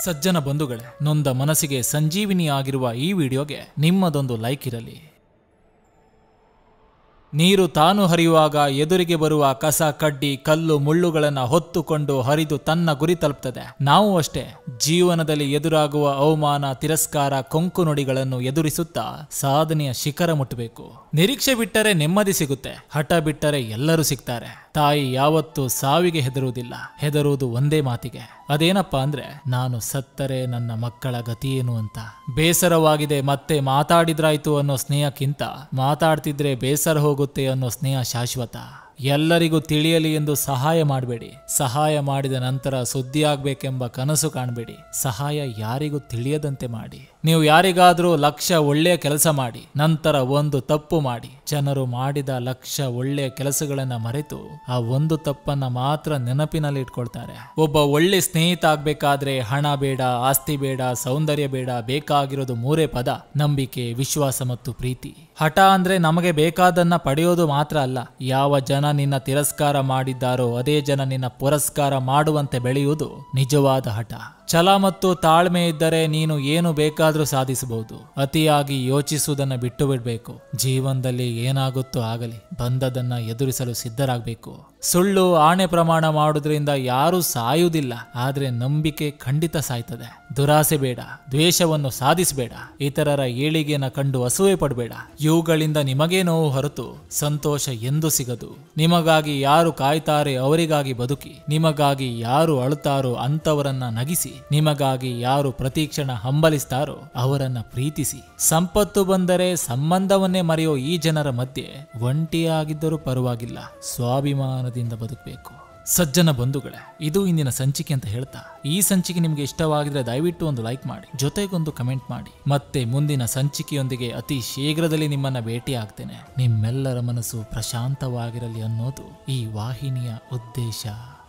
ಸಜ್ಜನ ಬಂಧುಗಳೇ ನೊಂದ ಮನಸ್ಸಿಗೆ ಸಂಜೀವಿನಿಯಾಗಿರುವ ಈ ವಿಡಿಯೋಗೆ ನಿಮ್ಮದೊಂದು ಲೈಕ್ ಇರಲಿ ನೀರು ತಾನು ಹರಿಯುವಾಗ ಎದುರಿಗೆ ಬರುವ ಕಸ ಕಡ್ಡಿ ಕಲ್ಲು ಮುಳ್ಳುಗಳನ್ನು ಹೊತ್ತುಕೊಂಡು ಹರಿದು ತನ್ನ ಗುರಿ ತಲುಪ್ತದೆ ನಾವು ಅಷ್ಟೇ ಜೀವನದಲ್ಲಿ ಎದುರಾಗುವ ಅವಮಾನ ತಿರಸ್ಕಾರ ಕೊಂಕು ನುಡಿಗಳನ್ನು ಎದುರಿಸುತ್ತಾ ಸಾಧನೆಯ ಶಿಖರ ಮುಟ್ಟಬೇಕು ನಿರೀಕ್ಷೆ ಬಿಟ್ಟರೆ ನೆಮ್ಮದಿ ಸಿಗುತ್ತೆ ಹಠ ಬಿಟ್ಟರೆ ಎಲ್ಲರೂ ಸಿಗ್ತಾರೆ ತಾಯಿ ಯಾವತ್ತೂ ಸಾವಿಗೆ ಹೆದರುವುದಿಲ್ಲ ಹೆದರುವುದು ಒಂದೇ ಮಾತಿಗೆ ಅದೇನಪ್ಪ ಅಂದ್ರೆ ನಾನು ಸತ್ತರೆ ನನ್ನ ಮಕ್ಕಳ ಗತಿಯೇನು ಅಂತ ಬೇಸರವಾಗಿದೆ ಮತ್ತೆ ಮಾತಾಡಿದ್ರಾಯ್ತು ಅನ್ನೋ ಸ್ನೇಹಕ್ಕಿಂತ ಮಾತಾಡ್ತಿದ್ರೆ ಬೇಸರ ಹೋಗುತ್ತೆ ಅನ್ನೋ ಸ್ನೇಹ ಶಾಶ್ವತ ಎಲ್ಲರಿಗೂ ತಿಳಿಯಲಿ ಎಂದು ಸಹಾಯ ಮಾಡಬೇಡಿ ಸಹಾಯ ಮಾಡಿದ ನಂತರ ಸುದ್ದಿ ಆಗ್ಬೇಕೆಂಬ ಕನಸು ಕಾಣಬೇಡಿ ಸಹಾಯ ಯಾರಿಗೂ ತಿಳಿಯದಂತೆ ಮಾಡಿ ನೀವು ಯಾರಿಗಾದರೂ ಲಕ್ಷ ಒಳ್ಳೆಯ ಕೆಲಸ ಮಾಡಿ ನಂತರ ಒಂದು ತಪ್ಪು ಮಾಡಿ ಜನರು ಮಾಡಿದ ಲಕ್ಷ ಒಳ್ಳೆಯ ಕೆಲಸಗಳನ್ನ ಮರೆತು ಆ ಒಂದು ತಪ್ಪನ್ನ ಮಾತ್ರ ನೆನಪಿನಲ್ಲಿ ಇಟ್ಕೊಳ್ತಾರೆ ಒಬ್ಬ ಒಳ್ಳೆ ಸ್ನೇಹಿತ ಆಗ್ಬೇಕಾದ್ರೆ ಹಣ ಬೇಡ ಆಸ್ತಿ ಬೇಡ ಸೌಂದರ್ಯ ಬೇಡ ಬೇಕಾಗಿರೋದು ಮೂರೇ ಪದ ನಂಬಿಕೆ ವಿಶ್ವಾಸ ಮತ್ತು ಪ್ರೀತಿ ಹಠ ಅಂದ್ರೆ ನಮಗೆ ಬೇಕಾದನ್ನ ಪಡೆಯೋದು ಮಾತ್ರ ಅಲ್ಲ ಯಾವ ಜನ ನಿನ್ನ ತಿರಸ್ಕಾರ ಮಾಡಿದ್ದಾರೋ ಅದೇ ಜನ ನಿನ್ನ ಪುರಸ್ಕಾರ ಮಾಡುವಂತೆ ಬೆಳೆಯುವುದು ನಿಜವಾದ ಹಠ ಛಲ ಮತ್ತು ತಾಳ್ಮೆ ಇದ್ದರೆ ನೀನು ಏನು ಬೇಕಾದರೂ ಸಾಧಿಸಬಹುದು ಅತಿಯಾಗಿ ಯೋಚಿಸುವುದನ್ನು ಬಿಟ್ಟು ಬಿಡಬೇಕು ಜೀವನದಲ್ಲಿ ಏನಾಗುತ್ತೋ ಆಗಲಿ ಬಂದದನ್ನ ಎದುರಿಸಲು ಸಿದ್ಧರಾಗಬೇಕು ಸುಳ್ಳು ಆಣೆ ಪ್ರಮಾಣ ಮಾಡುವುದರಿಂದ ಯಾರೂ ಸಾಯುವುದಿಲ್ಲ ಆದರೆ ನಂಬಿಕೆ ಖಂಡಿತ ಸಾಯ್ತದೆ ದುರಾಸೆ ಬೇಡ ದ್ವೇಷವನ್ನು ಸಾಧಿಸಬೇಡ ಇತರರ ಏಳಿಗೆನ ಕಂಡು ಅಸೂಯೆ ಪಡಬೇಡ ಇವುಗಳಿಂದ ನಿಮಗೇ ನೋವು ಹೊರತು ಸಂತೋಷ ಎಂದು ಸಿಗದು ನಿಮಗಾಗಿ ಯಾರು ಕಾಯ್ತಾರೆ ಅವರಿಗಾಗಿ ಬದುಕಿ ನಿಮಗಾಗಿ ಯಾರು ಅಳುತ್ತಾರೋ ಅಂತವರನ್ನ ನಗಿಸಿ ನಿಮಗಾಗಿ ಯಾರು ಪ್ರತೀಕ್ಷಣ ಹಂಬಲಿಸ್ತಾರೋ ಅವರನ್ನ ಪ್ರೀತಿಸಿ ಸಂಪತ್ತು ಬಂದರೆ ಸಂಬಂಧವನ್ನೇ ಮರೆಯೋ ಈ ಜನರ ಮಧ್ಯೆ ಒಂಟಿಯಾಗಿದ್ದರೂ ಪರವಾಗಿಲ್ಲ ಸ್ವಾಭಿಮಾನದಿಂದ ಬದುಕಬೇಕು ಸಜ್ಜನ ಬಂಧುಗಳೇ ಇದು ಇಂದಿನ ಸಂಚಿಕೆ ಅಂತ ಹೇಳ್ತಾ ಈ ಸಂಚಿಕೆ ನಿಮಗೆ ಇಷ್ಟವಾಗಿದ್ರೆ ದಯವಿಟ್ಟು ಒಂದು ಲೈಕ್ ಮಾಡಿ ಜೊತೆಗೊಂದು ಕಮೆಂಟ್ ಮಾಡಿ ಮತ್ತೆ ಮುಂದಿನ ಸಂಚಿಕೆಯೊಂದಿಗೆ ಅತಿ ಶೀಘ್ರದಲ್ಲಿ ನಿಮ್ಮನ್ನ ಭೇಟಿ ಆಗ್ತೇನೆ ನಿಮ್ಮೆಲ್ಲರ ಮನಸ್ಸು ಪ್ರಶಾಂತವಾಗಿರಲಿ ಅನ್ನೋದು ಈ ವಾಹಿನಿಯ ಉದ್ದೇಶ